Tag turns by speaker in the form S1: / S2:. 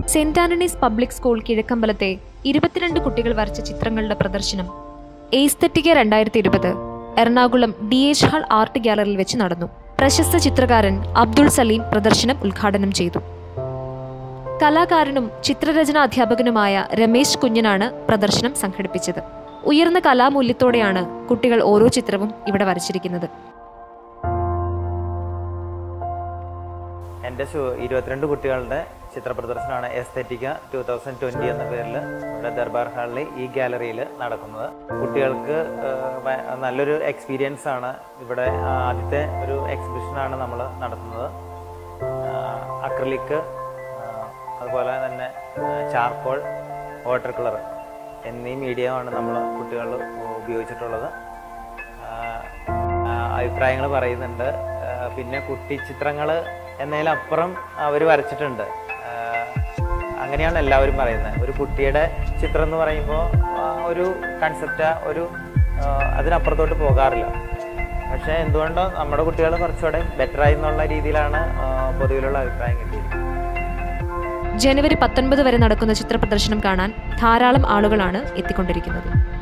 S1: saint Antony's public school കിഴക്കമ്പലത്തെ ഇരുപത്തിരണ്ട് കുട്ടികൾ വരച്ച ചിത്രങ്ങളുടെ പ്രദർശനം എയ്സ്തറ്റിക രണ്ടായിരത്തി ഇരുപത് Ernakulam D H hall art ഗ്യാലറിയിൽ വെച്ച് നടന്നു പ്രശസ്ത ചിത്രകാരൻ അബ്ദുൾ സലീം പ്രദർശനം ഉദ്ഘാടനം ചെയ്തു കലാകാരനും ചിത്രരചനാ അധ്യാപകനുമായ രമേശ് കുഞ്ഞനാണ് പ്രദർശനം സംഘടിപ്പിച്ചത് ഉയർന്ന കലാമൂല്യത്തോടെയാണ് കുട്ടികൾ ഓരോ ചിത്രവും ഇവിടെ വരച്ചിരിക്കുന്നത്
S2: എൻ്റെ സു- ഇരുപത്തിരണ്ട് കുട്ടികളുടെ ചിത്ര പ്രദർശനമാണ് എസ്തെറ്റിക്ക ടു തൗസൻഡ് ട്വൻറ്റി എന്ന പേരിൽ ഇവിടെ ദർബാർ ഹാളിൽ ഈ ഗാലറിയിൽ നടക്കുന്നത് കുട്ടികൾക്ക് ഏഹ്, വ- നല്ലൊരു എക്സ്പീരിയൻസ് ആണ് ഇവിടെ ആദ്യത്തെ ഒരു എക്സിബിഷനാണ് നമ്മൾ നടത്തുന്നത് അക്രലിക്ക് അതുപോലെ തന്നെ ചാർക്കോൾ വാട്ടർ കളർ എന്നീ മീഡിയമാണ് നമ്മൾ കുട്ടികൾ ഉപയോഗിച്ചിട്ടുള്ളത് അഭിപ്രായങ്ങൾ പറയുന്നുണ്ട് ആ, പിന്നെ കുട്ടി ചിത്രങ്ങൾ എന്നതിലപ്പുറം അവർ വരച്ചിട്ടുണ്ട് ആ, അങ്ങനെയാണ് എല്ലാവരും പറയുന്നത് ഒരു കുട്ടിയുടെ ചിത്രം എന്ന് പറയുമ്പോൾ ആ, ഒരു കൺസെപ്റ്റ് ഒരു ആ, അതിനപ്പുറത്തോട്ട് പോകാറില്ല പക്ഷേ എന്തുകൊണ്ടോ നമ്മുടെ കുട്ടികൾ കുറച്ചുകൂടെ ബെറ്റർ ആയി എന്നുള്ള രീതിയിലാണ് ആ, പൊതുവിലുള്ള അഭിപ്രായം കിട്ടിയിരിക്കുന്നത്
S1: ജനുവരി പത്തൊൻപത് വരെ നടക്കുന്ന ചിത്ര പ്രദർശനം കാണാൻ ധാരാളം ആളുകളാണ് എത്തിക്കൊണ്ടിരിക്കുന്നത്